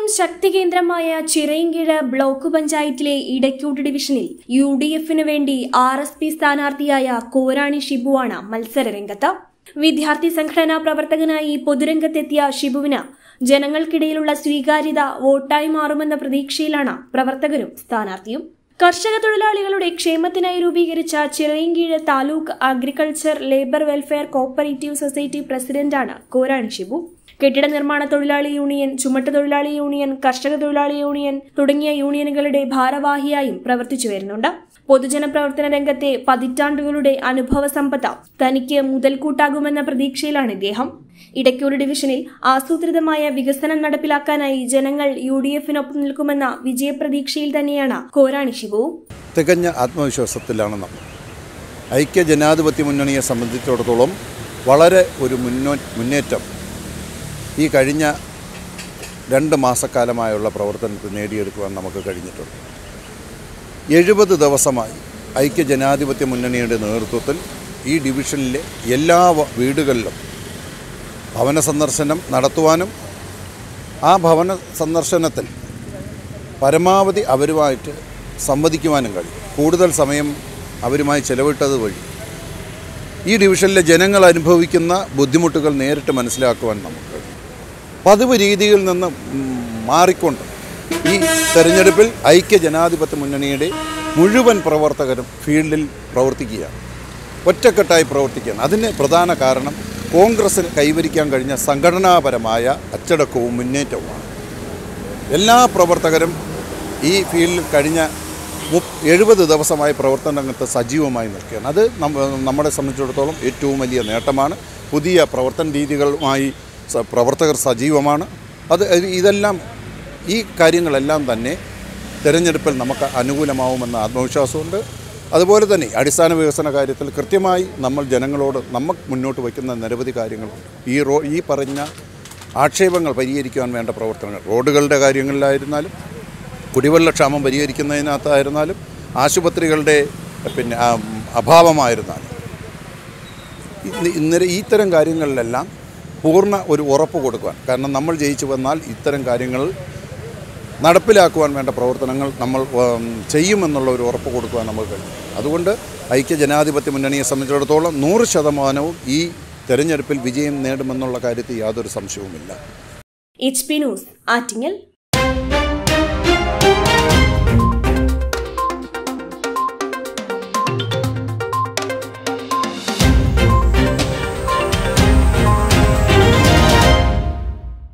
ശക്തി കേന്ദ്രമായ ചിറയൻകീഴ് ബ്ലോക്ക് പഞ്ചായത്തിലെ ഇടയ്ക്കൂട്ട് ഡിവിഷനിൽ യു ഡി എഫിന് വേണ്ടി ആർ എസ് പി സ്ഥാനാർത്ഥിയായ കോരാണി ഷിബുവാണ് മത്സരരംഗത്ത് വിദ്യാർത്ഥി സംഘടനാ പ്രവർത്തകനായി പൊതുരംഗത്തെത്തിയ ഷിബുവിന് ജനങ്ങൾക്കിടയിലുള്ള സ്വീകാര്യത വോട്ടായി മാറുമെന്ന പ്രതീക്ഷയിലാണ് പ്രവർത്തകരും സ്ഥാനാർത്ഥിയും കർഷക തൊഴിലാളികളുടെ ക്ഷേമത്തിനായി രൂപീകരിച്ച Chirayinkeezhu taluk agriculture labour welfare cooperative society പ്രസിഡന്റാണ് കോരാണി ഷിബു കെട്ടിട നിർമ്മാണ തൊഴിലാളി യൂണിയൻ ചുമട്ട് തൊഴിലാളി യൂണിയൻ കർഷക തൊഴിലാളി യൂണിയൻ തുടങ്ങിയ യൂണിയനുകളുടെ ഭാരവാഹിയായും പ്രവർത്തിച്ചു വരുന്നുണ്ട് പൊതുജന പ്രവർത്തന രംഗത്തെ പതിറ്റാണ്ടുകളുടെ അനുഭവ സമ്പത്ത തനിക്ക് മുതൽക്കൂട്ടാകുമെന്ന പ്രതീക്ഷയിലാണ് ഇദ്ദേഹം ഇടയ്ക്കൂർ ഡിവിഷനിൽ ആസൂത്രിതമായ വികസനം നടപ്പിലാക്കാനായി ജനങ്ങൾ യു ഡി എഫിനൊപ്പം നിൽക്കുമെന്ന വിജയപ്രതീക്ഷയിൽ തന്നെയാണ് കോരാണി ശിവു തികഞ്ഞ ആത്മവിശ്വാസത്തിലാണ് നമ്മൾ ഐക്യ ജനാധിപത്യ മുന്നണിയെ സംബന്ധിച്ചിടത്തോളം വളരെ ഒരു മുന്നോ മുന്നേറ്റം ഈ കഴിഞ്ഞ രണ്ട് മാസക്കാലമായുള്ള പ്രവർത്തനത്തിൽ നേടിയെടുക്കുവാൻ നമുക്ക് കഴിഞ്ഞിട്ടുണ്ട് എഴുപത് ദിവസമായി ഐക്യ ജനാധിപത്യ മുന്നണിയുടെ നേതൃത്വത്തിൽ ഈ ഡിവിഷനിലെ എല്ലാ വ- വീടുകളിലും ഭവന സന്ദർശനം നടത്തുവാനും ആ ഭവന സന്ദർശനത്തിൽ പരമാവധി അവരുമായിട്ട് സംവദിക്കുവാനും കഴിയും കൂടുതൽ സമയം അവരുമായി ചെലവിട്ടത് വഴി ഈ ഡിവിഷനിലെ ജനങ്ങൾ അനുഭവിക്കുന്ന ബുദ്ധിമുട്ടുകൾ നേരിട്ട് മനസ്സിലാക്കുവാൻ നമുക്ക് കഴിയും പതിവ് രീതിയിൽ നിന്ന് ഉം, മാറിക്കൊണ്ട് ഈ തെരഞ്ഞെടുപ്പിൽ ഐക്യ ജനാധിപത്യ മുന്നണിയുടെ മുഴുവൻ പ്രവർത്തകരും ഫീൽഡിൽ പ്രവർത്തിക്കുകയാണ് ഒറ്റക്കെട്ടായി പ്രവർത്തിക്കുകയാണ് അതിന് പ്രധാന കാരണം കോൺഗ്രസ്സിന് കൈവരിക്കാൻ കഴിഞ്ഞ സംഘടനാപരമായ അച്ചടക്കവും മുന്നേറ്റവുമാണ് എല്ലാ പ്രവർത്തകരും ഈ ഫീൽഡിൽ കഴിഞ്ഞ മുപ്പ എഴുപത് ദിവസമായി പ്രവർത്തന രംഗത്ത് സജീവമായി നിൽക്കുകയാണ് അത് നമ്മ- നമ്മളെ സംബന്ധിച്ചിടത്തോളം ഏറ്റവും വലിയ നേട്ടമാണ് പുതിയ പ്രവർത്തന രീതികളുമായി സ- പ്രവർത്തകർ സജീവമാണ് അത് ഇതെല്ലാം ഈ കാര്യങ്ങളെല്ലാം തന്നെ തിരഞ്ഞെടുപ്പിൽ നമുക്ക് അനുകൂലമാവുമെന്ന ആത്മവിശ്വാസമുണ്ട് അതുപോലെ തന്നെ അടിസ്ഥാന വികസന കാര്യത്തിൽ കൃത്യമായി നമ്മൾ ജനങ്ങളോട് നമ്മൾ മുന്നോട്ട് വയ്ക്കുന്ന നിരവധി കാര്യങ്ങളുണ്ട് ഈ റോ ഈ പറഞ്ഞ ആക്ഷേപങ്ങൾ പരിഹരിക്കുവാൻ വേണ്ട പ്രവർത്തനങ്ങൾ റോഡുകളുടെ കാര്യങ്ങളിലായിരുന്നാലും കുടിവെള്ളക്ഷാമം പരിഹരിക്കുന്നതിനകത്തായിരുന്നാലും ആശുപത്രികളുടെ പിന്നെ ആ, അഭാവമായിരുന്നാലും ഇന്ന് ഇന്നലെ ഇത്തരം കാര്യങ്ങളിലെല്ലാം പൂർണ്ണ ഒരു ഉറപ്പ് കൊടുക്കുവാൻ കാരണം നമ്മൾ ജയിച്ചു വന്നാൽ ഇത്തരം കാര്യങ്ങൾ നടപ്പിലാക്കുവാൻ വേണ്ട പ്രവർത്തനങ്ങൾ നമ്മൾ ഉം, ചെയ്യുമെന്നുള്ള ഒരു ഉറപ്പ് കൊടുക്കുവാൻ നമുക്ക് കഴിയും അതുകൊണ്ട് ഐക്യ ജനാധിപത്യ മുന്നണിയെ സംബന്ധിച്ചിടത്തോളം നൂറ് ശതമാനവും ഈ തെരഞ്ഞെടുപ്പിൽ വിജയം നേടുമെന്നുള്ള കാര്യത്തിൽ യാതൊരു സംശയവുമില്ല എച്ച് പി ന്യൂസ് ആറ്റിങ്ങൽ